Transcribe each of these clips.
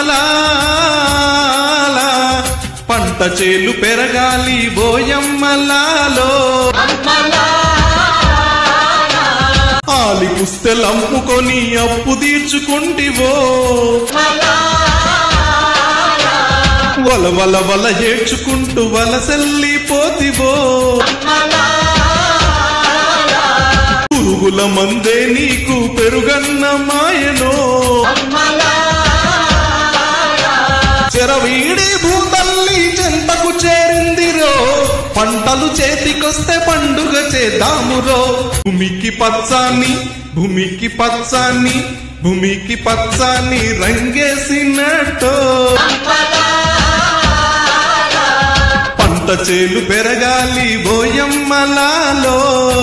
పంట చేలు పెరగాలి బోయమ్మలాలో ఆలి పుస్తెలంపుకొని అప్పు తీర్చుకుంటివో వల వల వల ఏడ్చుకుంటూ వలసెల్లిపోతివో పురుగుల మందే నీకు పెరుగన్న మాయనో చెరవీడి భూతల్లి చెంతకు చేరిందిరో పంటలు చేతికొస్తే పండుగ చేద్దామురో భూమికి పచ్చాని భూమికి పచ్చాని భూమికి పచ్చాని రంగేసినట్టు పంట చేలు పెరగాలి బోయమ్మలాలో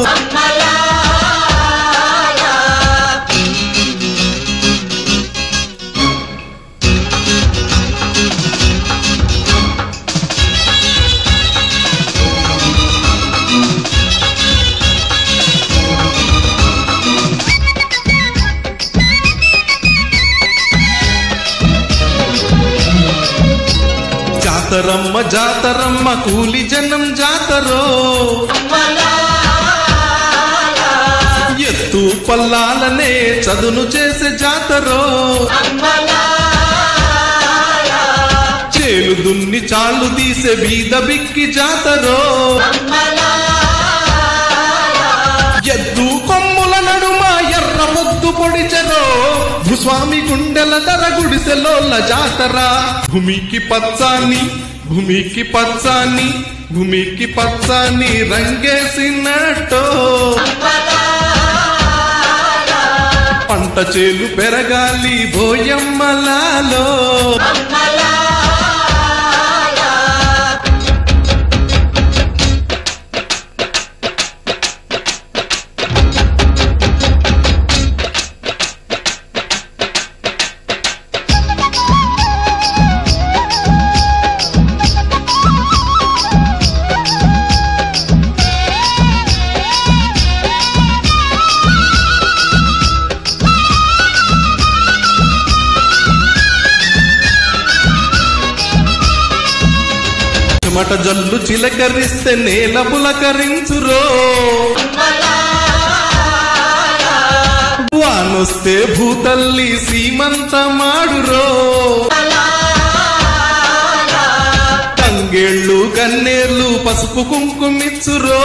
జాతరమ్మ జాతరమ్మ కూలి జనం జాతరో ఎత్తు పల్లాలనే చదును చేసే జాతరో చేలు దున్ని చాళ్ళు తీసే బీద బిక్కి జాతరో ఎద్దు కొమ్ముల నడుమ ఎర్ర ముద్దు పొడిచెరో భూస్వామి గుండెల ధర గుడిసెలోల జాతర భూమికి పచ్చాని భూమికి పచ్చాని భూమికి పచ్చాని రంగేసినట్టు పంట చేలు పెరగాలి బోయమ్మలాలో చెమట జల్లు చిలకరిస్తే నేల పులకరించురో వానొస్తే భూతల్లి సీమంత మాడురో తంగేళ్ళు కన్నేర్లు పసుపు కుంకుమిచ్చురో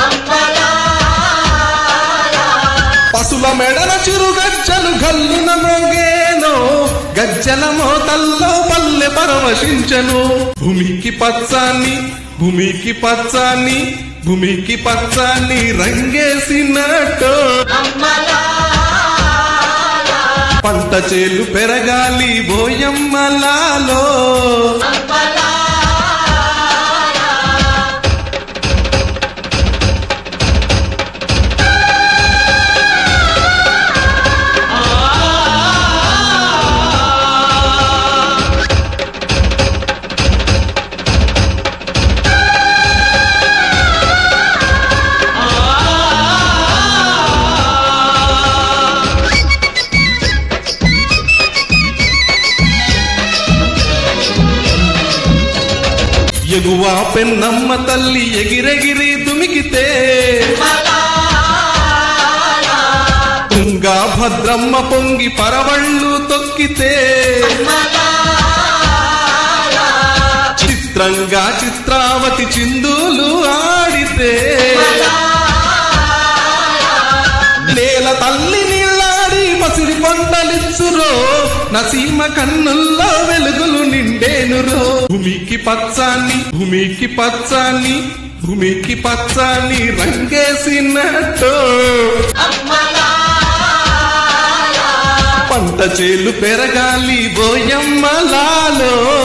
పసుల మెడల చిరు గజ్జలు గల్లున మోగేనో గజ్జల మోతల్లో పల్లె పరవశించను భూమికి పచ్చాని భూమికి పచ్చాని భూమికి పచ్చాని రంగేసినట్టు పంట చేలు పెరగాలి బోయమ్మలాలో ఎగువ పెన్నమ్మ తల్లి ఎగిరెగిరి దుమికితే తుంగా భద్రమ్మ పొంగి పరవళ్ళు తొక్కితే చిత్రంగా చిత్రావతి చిందులు ఆడితే నేల తల్లి నీళ్ళాడి పసిడి పంటలిచ్చురో నసీమ కన్నుల్లో వెలుగులు నిండేనురో భూమికి పచ్చాని భూమికి పచ్చాని భూమికి పచ్చాని రంగేసినట్టు పంట చేలు పెరగాలి బోయమ్మలాలో